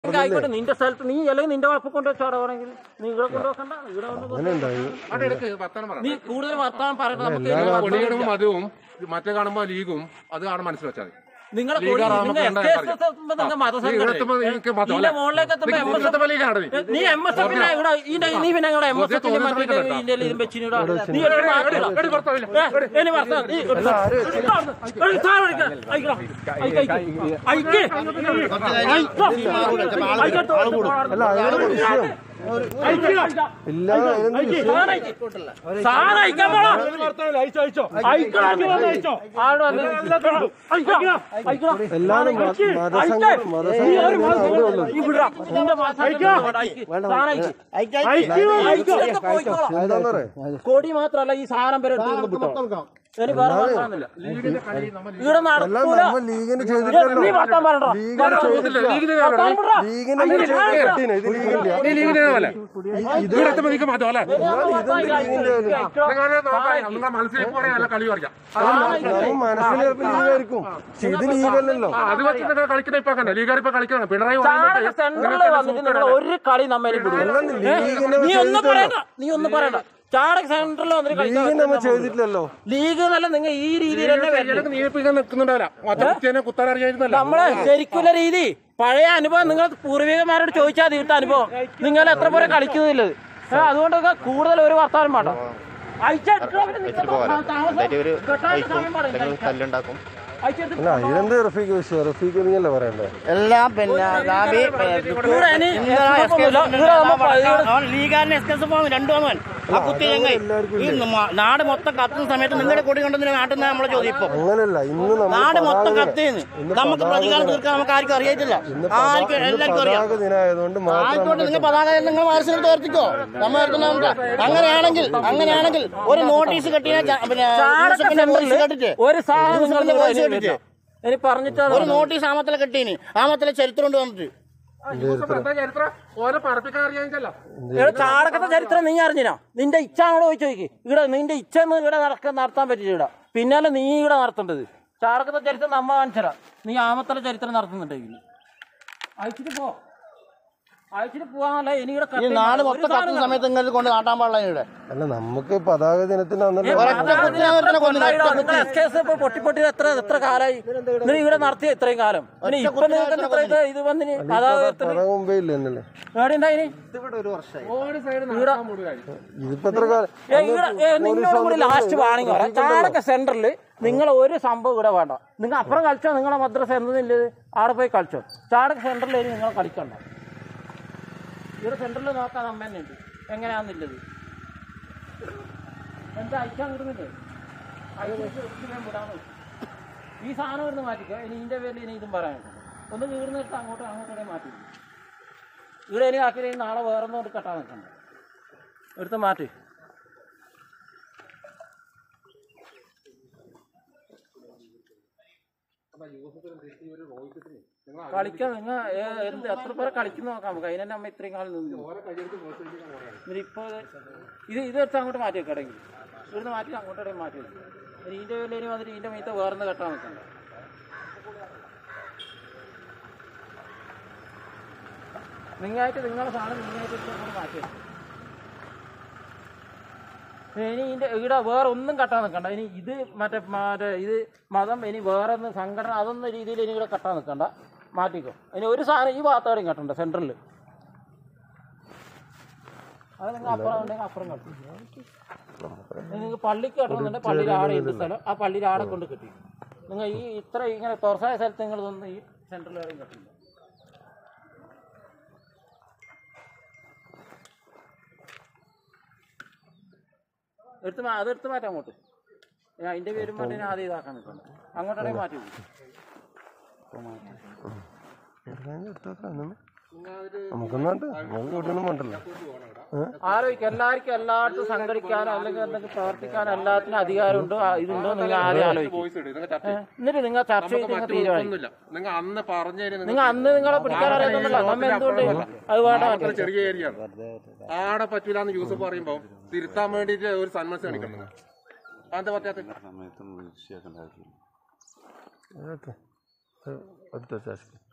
എങ്കിൽ ആയിക്കോട്ടെ നിന്റെ സ്ഥലത്ത് നീ അല്ലെങ്കിൽ നിന്റെ വാപ്പ കൊണ്ട് വെച്ചോടാണെങ്കിൽ നീ ഇവിടെ കൊണ്ടുവെക്കണ്ട ഇവിടെ കൊണ്ട് അങ്ങനെ ഉണ്ടായി അവിടെ എടുക്ക് വർത്താനം പറ നീ കൂടുതൽ വർത്താനം പറയണ്ട നമുക്ക് കൊടികളും മതവും മറ്റേ കാണുമ്പോ ലീഗും അത് കാണാൻ മനസ്സിൽ വെച്ചാൽ മതി നിങ്ങളെ ലീഗാ കൊടി- നമുക്ക് നിങ്ങൾ എന്താ SKS അറിയാം. എത്തുമ്പോ നിങ്ങൾ മതസംഘടന. ഇവിടെ എത്തുമ്പോ എനിക്ക് മതം ഇതിന്റെ അല്ലേ? മുകളിലേക്ക് എത്തുമ്പോ നിങ്ങൾക്ക് MSF ഇവിടുത്തെ ലീഗാണ് നീ. നീ എം എസ് എഫിനെ ഇവിടെ ഇതിന്റെ നീ പിന്നെ ഇവിടെ എം എസ് എഫിന്റെ മറ്റേ ഇതിന്റെ ഇതും വെച്ചിന് ഇവിടെ നീ ഒരു മാറ്റില്ല. എടി ഭർത്താവില്ല. ഏ, ഇനി ഭർത്താവ്, നീ എടുത്തോ. എടുത്തോ അവിടുന്ന്. എടി, സാധനം എടുക്ക്. അയക്കടാ. അയക്ക്, അയക്ക്. അയക്ക്. അയക്കോ. അയക്കട്ടോ. അല്ല അതിനുള്ള വിഷയം അയക്ക്. ഇല്ലാതെ അതിനെന്ത് അയക്ക്. വിഷയം സാധനം അയക്ക്. സാധനം അയക്കാൻ പോടാ. അയക്കടാ, നീ വന്ന് അയച്ചോ. ആരോട് വന്ന്? അയക്കടാ. അയക്കടാ. എല്ലാരും മത- അയക്ക്. മതസംഘടന അയക്ക്. നീ ഒരു മതസംഘടന അവിടെ ഉള്ളത് ഈ വിടാ. നിന്റെ മതസംഘടന ഇവിടെ അയക്ക്. സാധനം അയക്ക്. അയക്ക്. ഇതൊക്കെ പോയിക്കോളാം. എന്താന്ന് പറയാ കൊടി മാത്രല്ല ഈ സാധനം വരെ എടുത്ത് വിട്ടോ എനിക്ക് വേറെ വർത്താനമില്ല ലീഗിന്റെ കളി നമ്മൾ ഇവിടെ എല്ലാം നടക്കൂല നമ്മൾ ലീഗിന് ചെയ്തിട്ടല്ലോ നീ വർത്താൻ പറയണ്ടോ ലീഗിന് ചെയ്തിട്ടില്ല ലീഗിന്റെ വർത്താനം വിടടാ. ലീഗിന് നമ്മൾ ചെയ്ത് കെട്ടീന്. ഇത് ലീഗിന്റെ നീ ലീഗിന്റെ പോലെ ഇവിടെ എത്തുമ്പോ നിനക്ക് മതം അല്ലേ നിങ്ങളെ നോക്കാം നിങ്ങളെ മനസ്സിലേക്ക് പറയാൻ നല്ല കളി പറയാം നമ്മൾ മനസ്സിൽ ചിലപ്പോൾ ലീഗായിരിക്കും പക്ഷെ ഇത് ലീഗല്ലല്ലോ ആ, അത് വെച്ചിട്ട് കളിക്കുന്ന ഇപ്പൊ അങ്ങനെ ലീഗാർ ഇപ്പൊ കളിക്കണം പിണറായി ചാണക സെന്ററിൽ വന്നിട്ട് നിങ്ങൾ ഒരു കളി നമ്മെ ലീഗിനെ നീ ഒന്നും പറയണ്ട നീ ഒന്നും പറയണ്ട ചാണക സെന്ററിൽ വന്നിട്ട് കളിക്കാൻ ലീഗിന് നമ്മൾ ചെയ്തിട്ടില്ലല്ലോ ലീഗ് എന്നല്ല നിങ്ങൾ ഈ രീതിയിൽ തന്നെ വരണം. നീ ഇപ്പൊ ഇങ്ങനെ നിൽക്കുന്നുണ്ടാവില്ല മറ്റേ കുത്തിയെ കുത്താൻ അറിയായിരുന്നല്ല നമ്മളെ ശരിക്കുള്ള രീതി പഴയ അനുഭവം നിങ്ങൾ പൂർവികന്മാരോട് ചോദിച്ചാൽ മതി ഇവിടുത്തെ അനുഭവം നിങ്ങൾ എത്ര പേരെ കളിക്കുന്നില്ലത് ഏ, അതുകൊണ്ടൊക്കെ കൂടുതൽ ഒരു വർത്താനം വേണ്ട അയച്ചെടുക്കണം, പിന്നെ നിങ്ങൾ താമസം കെട്ടാൻ സമയം പറയും. കല്ലുണ്ടാക്കും അയച്ചെടുത്ത് അല്ല അതിനെന്ത് റഫീഖ് വിഷയം റഫീഖ് നീയല്ലേ പറയണ്ടേ എല്ലാം പിന്നെ നാബി ഇവിടെ ഇനി SKS ഒന്നുമില്ല. ഇവിടെ നമ്മ ഇവിടെ ലീഗാരൻ എസ് എസ് പോകും രണ്ടു വന്നവൻ ആ കുത്തി ചെങ്ങായി ഈ മ- നാട് മൊത്തം കത്തുന്ന സമയത്ത് നിങ്ങളുടെ കൊടി കണ്ടെന്ന് നാട്ടിൽ നിന്ന് നമ്മളെ ചോദ്യം ഇപ്പൊ അങ്ങനല്ല ഇന്ന് നമ്മൾ നാട് മൊത്തം പതാക കത്തിന്ന് ഇന്ന് നമുക്ക് പതാക പ്രതികാരം ദിനം. തീർക്കാൻ നമുക്ക് ആർക്കും അറിയത്തില്ല ഇന്ന് ആർക്കും പതാക- ഇന്ന് എല്ലാവർക്കും അറിയാം പതാക ദിനമായതുകൊണ്ട് മാത്രം ആയിക്കോട്ടെ നിങ്ങൾ പതാക നിങ്ങൾ മനസ്സിൽ തോർത്തിക്കോ നമ്മൾ എടുക്കുന്ന അങ്ങനെയാണെങ്കിൽ അങ്ങനെയാണെങ്കിൽ ഒരു നോട്ടീസ് കെട്ടിയ പിന്നെ ചാണക യൂസഫിന്റെ നോട്ടീസ് സെന്ററിൽ കെട്ടിട്ട് ഒരു സാധനം യൂസഫിന്റെ നിങ്ങൾ voice കേട്ടിട്ട്. ഇനി പറഞ്ഞിട്ടാണ് ഒരു നോട്ടീസ് ആമത്തിലെ കെട്ടീന് ആമത്തിലെ ചരിത്രം കൊണ്ട് വന്നിട്ട് ചരിത്രം ഓരോ പറപ്പിക്കാൻ അറിയാനില്ല ഇവിടെ ചാടകത്തെ ചരിത്രം നീ അറിഞ്ഞിനാ നിന്റെ ഇച്ഛ അങ്ങോട്ട് ചോദിച്ചു നോക്കി ഇവിടെ നിന്റെ ഇച്ഛ ഒന്നും ഇവിടെ നടക്കാൻ നടത്താൻ പറ്റില്ല ഇവിടെ പിന്നാലെ നീ ഇവിടെ നടത്തേണ്ടത് ചാടകത്തെ ചരിത്രം നമ്മ കാണിച്ചരാ നീ ആമത്തല ചരിത്രം നടത്തുന്നുണ്ടെങ്കിൽ അയച്ചിട്ട് പോ അയച്ചിട്ട് പോവാന്നല്ല ഇനി ഇവിടെ ഈ കത്തി- നാട് ഒരു മൊത്തം സാധനം കത്തുന്ന സമയത്ത് നിങ്ങൾ കൊണ്ട് നാട്ടാൻ പാടില്ല ഇവിടെ അല്ല നമുക്ക് പതാക ദിനത്തിന് അന്നല്ലോ ഒരൊറ്റ കുത്തിനെ ഒരുത്തനെ കൊന്നില്ല, ഒറ്റ കുത്തി. SKS ഇപ്പൊ പൊട്ടി പൊട്ടി എത്ര എത്ര കാലായി നിങ്ങൾ ഇവിടെ നടത്തിയ ഇത്രയും കാലം പിന്നെ ഇപ്പൊ നിങ്ങൾക്ക് ഇത്ര ഇത് ഇത് വന്നിന് അതായത് പതാക മുമ്പേ ഇല്ല എന്നല്ലേ എവിടെ ഉണ്ടായിന് ഒരു സൈഡ് നടക്കാൻ കൂടുതലായി ഇതിപ്പോ എത്ര കാലം ഏ, ഇവിടെ ഏ, നിങ്ങളോട് കൂടി ലാസ്റ്റ് വാണിംഗ് പറയാം ചാണക സെന്ററിൽ നിങ്ങൾ ഒരു സംഭവം ഇവിടെ വേണ്ട നിങ്ങൾ അപ്പുറം കളിച്ചോ നിങ്ങളെ മദ്രസ എന്തെന്നില്ലത് അവിടെ പോയി കളിച്ചോ ചാണക സെന്ററിൽ ഇനി നിങ്ങൾ കളിക്കണ്ട ഇവിടെ സെന്ററിൽ നോക്കാൻ അമ്മ തന്നെ ഉണ്ട് എങ്ങനെയാന്നില്ലത് എന്താ അയക്കാൻ കിട്ടുന്നില്ലേ അയച്ചിട്ട് ഒത്തിരി വിടാന്ന് വെച്ചു. ഈ സാധനം ഇവിടുന്ന് മാറ്റിക്കോ ഇനി ഇതിന്റെ പേരിൽ ഇനി ഇതും പറയാനുണ്ട് ഒന്ന് വീട് നിർത്ത് അങ്ങോട്ടും അങ്ങോട്ടേ മാറ്റി ഇവിടെ ഇനി ആക്കി നാളെ വേറൊന്നും കൊണ്ട് കെട്ടാൻ നിൽക്കണ്ട എടുത്ത് മാറ്റി കളിക്കാൻ നിങ്ങൾ എന്ത് എത്ര പേരെ കളിക്കുന്ന നോക്കാം നമുക്ക് അതിനെ അമ്മ ഇത്രയും കാലം നിന്നു എന്നിട്ട് ഇപ്പൊ ഇത് ഇത് എടുത്ത് അങ്ങോട്ട് മാറ്റി വെക്കടെങ്കിൽ ഇവിടുന്ന് മാറ്റി അങ്ങോട്ടേ മാറ്റി വെക്കും ഇനി ഇതിന്റെ പേരിൽ ഇനി വന്നിട്ട് ഇതിന്റെ മീത്ത വേറൊന്ന് കെട്ടാൻ നിൽക്കണ്ട നിങ്ങളായിട്ട് നിങ്ങളുടെ സാധനം നിങ്ങളായിട്ട് എടുത്ത് അങ്ങോട്ട് മാറ്റി വെക്കും ഇനി ഇതിന്റെ ഇവിടെ വേറെ ഒന്നും കെട്ടാൻ നിൽക്കണ്ട ഇനി ഇത് മറ്റേ മറ്റേ ഇത് മതം ഇനി വേറെ ഒന്ന് സംഘടന അതൊന്നും രീതിയിൽ ഇനി ഇവിടെ കെട്ടാൻ നിൽക്കണ്ട മാറ്റിക്കോ ഇനി ഒരു സാധനം ഈ ഭാഗത്തോടെയും കെട്ടണ്ട സെൻട്രലിൽ അത് നിങ്ങൾ അപ്പുറം ഉണ്ടെങ്കിൽ അപ്പുറം കെട്ടും നിങ്ങൾക്ക് പള്ളിക്ക് കെട്ടണമെന്നുണ്ടെങ്കിൽ പള്ളിയിൽ ആടെ ഉണ്ട് സ്ഥലം ആ പള്ളിയിൽ ആടെ കൊണ്ട് കെട്ടി നിങ്ങൾ ഈ ഇത്ര ഇങ്ങനെ തുറസായ സ്ഥലത്ത് നിങ്ങൾ ഇതൊന്നും ഈ സെൻട്രൽ എവിടെയും കെട്ടില്ല എടുത്ത് മാ- അത് എടുത്ത് മാറ്റാം അങ്ങോട്ട് ഞാൻ അതിന്റെ പേരും പറഞ്ഞ് ഞാൻ ആദ്യം ഇതാക്കാൻ നിൽക്കണം അങ്ങോട്ടാണെങ്കിൽ മാറ്റി വിടും. നമുക്കൊന്നാണ്ട് നമുക്ക് വീട്ടിലൊന്നും വേണ്ടല്ലോ ആലോചിക്കുക എല്ലാവർക്കും എല്ലായിടത്തും സംഘടിക്കാനോ അല്ലെങ്കിൽ എന്തെങ്കിലും പ്രവർത്തിക്കാനോ എല്ലാത്തിനും അധികാരമുണ്ടോ ആ, ഇതുണ്ടോ നിങ്ങൾ ആദ്യം ആലോചിക്കും വോയിസ് ഇടും നിങ്ങൾ ചർച്ച ചെയ്യും. എന്നിട്ട് നിങ്ങൾ ചർച്ച ചെയ്ത് നിങ്ങൾ മറ്റു തീരുമാനിക്കും ഒന്നുമില്ല നിങ്ങൾ അന്ന് പറഞ്ഞു തരുന്നത് നിങ്ങൾ അന്ന് നിങ്ങളെ പിടിക്കാൻ അറിയാത്തുണ്ടല്ലോ നമ്മ എന്തുകൊണ്ട് അത് വേണ്ട അത്ര ചെറിയ ഏരിയ ആടെ പറ്റൂലെന്ന് യൂസഫ് പറയുമ്പോ തിരുത്താൻ വേണ്ടിട്ട് ഒരു സന്മനസ് കാണിക്കണം നിങ്ങൾ അതെന്താ പറ്റാത്ത അടുത്ത ചാശി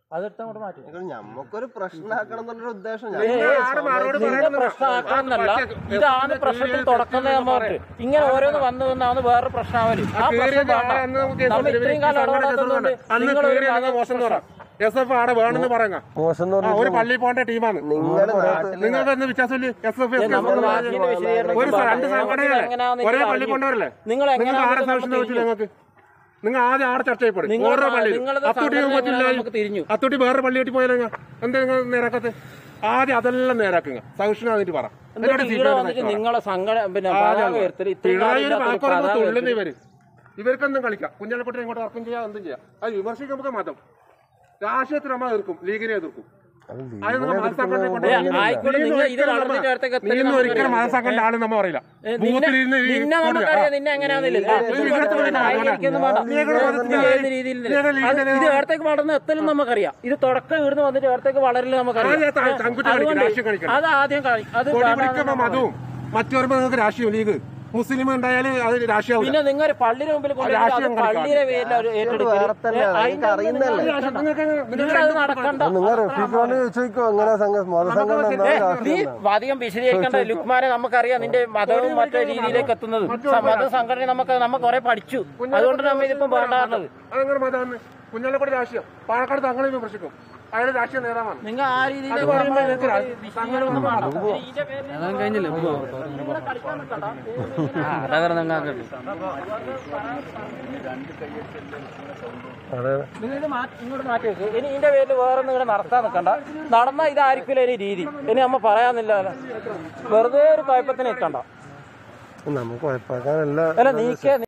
അതെടുത്ത് അങ്ങോട്ട് മാറ്റി ഞമ്മക്കൊരു പ്രശ്നമാക്കണം എന്നുള്ളൊരു ഉദ്ദേശം ഏയ് ഏയ് ആടെ മറുപടി നിന്റെ പറയണമെന്നില്ല. പ്രശ്നമാക്കാന്നല്ല പക്ഷേ, ഇതാണ് പ്രശ്നത്തിൽ തുടക്കുന്നത് നമ്മൾ പറഞ്ഞു ഇങ്ങനെ ഓരോന്ന് വന്നു വന്നാണ് വേറെ പ്രശ്നമാവല് ആ പ്രശ്നം കേറിയത് വേണ്ട. ആ അന്ന് നമുക്ക് നമ്മൾ ഇത്രയും കാലം ഇടപെടാത്തതുകൊണ്ട് അന്ന് നിങ്ങൾ ഒരു കേറിയത് മതം മോശം എന്ന് പറ എസ് എഫ് ആടെ വേണമെന്ന് പറയുക മോശം എന്ന് ആ, ഒരു പറഞ്ഞാൽ പള്ളി പോകേണ്ട ടീമാണ് നിങ്ങളുടെ നാട്ടിൽ നിങ്ങൾക്ക് എന്ന് വിശ്വാസമില്ല എസ് എഫ് എസ് നമ്മൾ നാട്ടിന്റെ വിശദീകരണം ഒരു രണ്ട് സംഘടനയല്ലേ എങ്ങനെയാണെന്ന് ഒരേ എനിക്ക് പള്ളി അറിയില്ല. കൊണ്ടുവരല്ലേ നിങ്ങൾ നിങ്ങൾക്ക് എങ്ങനെയാണെന്ന് ആരെ നമുക്ക് സംശയം പറ്റില്ല നിങ്ങൾക്ക് നിങ്ങൾ ആദ്യം ആടെ ചർച്ച ചെയ്യപ്പെടും നിങ്ങൾ ഓരോ പള്ളി നിങ്ങളത് അത്തൂട്ടി സംഘടന പറ്റില്ല എങ്ങനെയാണെന്ന് നമുക്ക് തിരിഞ്ഞു. അത്തൂട്ടി വേറെ പള്ളിയായിട്ട് പോയാലോ എന്താ നിങ്ങൾ നേരാക്കത്ത് ആദ്യം അതെല്ലാം നേരാക്കുക സഹിഷ്ണു വന്നിട്ട് പറ എന്നിട്ട് എന്നിട്ട് ഇവിടെ CPM വന്നിട്ട് പറ. നിങ്ങളെ സങ്കട പിന്നെ ആ, പതാക അതെ. ഉയർത്തല് ഇത്രയും പിണറായി കാലം ഒരു ഇല്ലാത്ത ഒരു വാക്കുറമ്പ് പതാക തുള്ളുന്ന ഉയർത്തല്. ഇവര് ഇവർക്കൊന്നും കളിക്കാം കുഞ്ഞാലക്കുട്ടി ഇങ്ങോട്ട് ഇറക്കും ചെയ്യാം എന്തും ചെയ്യാം അത് വിമർശിക്കാൻ നമുക്ക് മതം രാഷ്ട്രീയത്തിൽ നമ്മൾ എതിർക്കും ലീഗിനെ എതിർക്കും അത് നിങ്ങൾ മതസംഘടനയെ കൊണ്ട് ഏ, ആയിക്കോട്ടെ, നിങ്ങൾ ഇത് വളർന്നിട്ട് അടുത്തേക്ക് എത്തല് നീ നമുക്ക് ഒരിക്കലും അറിയാം. മതസംഘടന ആളെന്ന് നമ്മ പറയില്ല ഏ, നിന്നെ ബൂത്തിലിരുന്ന് ഈ നിന്നെ കൂട്ടുക. നമുക്കറിയാം നിന്നെ എങ്ങനെയാന്നില്ല ആയിരിക്കൊന്നും വേണ്ട നീ ഏത് രീതിയിൽ അത് ഇത് ഇടത്തേക്ക് വളർന്ന് എത്തലും നമുക്കറിയാം ഇത് തുടക്കം ഇവിടുന്ന് വന്നിട്ട് ഇടത്തേക്ക് വളരല് നമുക്കറിയാം ആദ്യം ത- തങ്കുറ്റി കളിക്കണം, അതുകൊണ്ട് രാഷ്ട്രീയം കളിക്കണം. അത് ആദ്യം കളി- അത് കൊടി വേണ്ടാന്ന് പിടിക്കുമ്പോ മതവും മറ്റു വരുമ്പോ നിങ്ങൾക്ക് രാഷ്ട്രീയം ലീഗ് മുസ്ലിം ഉണ്ടായാല് അത് രാഷ്ട്രീയമാവില്ല പിന്നെ നിങ്ങൾ പള്ളിയുടെ മുമ്പിൽ കൊണ്ടുപോയി അത് രാഷ്ട്രീയം കളിക്കാൻ. പള്ളിയുടെ പേരിൽ അവർ ഏറ്റെടുക്കല്. വേറെ തന്നെയാണ്. ഏ, എനിക്ക് അതിന്റെ അറിയുന്നതല്ലേ? ഒന്നും നിങ്ങൾ- നിങ്ങളത് നടക്കണ്ട നിങ്ങൾ റഫീഖോട് ചോദിക്കോ എങ്ങനെ സംഘ മതസംഘടന എന്താ ഏ, രാഷ്ട്രീയം നീ എന്താ? അധികം വിശദീകരിക്കേണ്ട ലുക്മാനെ നമുക്കറിയാം നിന്റെ മതവും മറ്റേ രീതിയിലേക്ക് എത്തുന്നത് മത സംഘടന നമുക്ക് നമ്മൾ കുറെ പഠിച്ചു അതുകൊണ്ട് നമ്മൾ ഇതിപ്പം വേണ്ടാറുള്ളത് അതങ്ങനെ മതമാണ് കുഞ്ഞാലക്കുടി രാഷ്ട്രീയം പാലക്കാട് തങ്ങളെ വിമർശിക്കും അയാൾ രാഷ്ട്രീയ നേതാവാണ് നിങ്ങൾ ആ രീതിയിൽ പറയുമ്പോൾ നിങ്ങൾക്ക് വിശദീകരണമൊന്നും വേണ്ട. ഇതിന്റെ പേരിൽ നിങ്ങളെ കളിക്കാൻ നിൽക്കണ്ട. അതെ നിങ്ങൾ ഇത് മാറ്റി ഇങ്ങോട്ട് മാറ്റി വെക്ക് ഇനി ഇതിന്റെ പേരിൽ വേറെ ഒന്നും ഇവിടെ നടത്താൻ നിൽക്കണ്ട നടന്ന ഇതായിരിക്കില്ല ഇനി രീതി ഇനി നമ്മ പറയാന്നില്ല വെറുതെ ഒരു കുഴപ്പത്തിന് നിൽക്കണ്ട നമുക്ക് കുഴപ്പമാക്കാനല്ല അല്ല നീക്കേ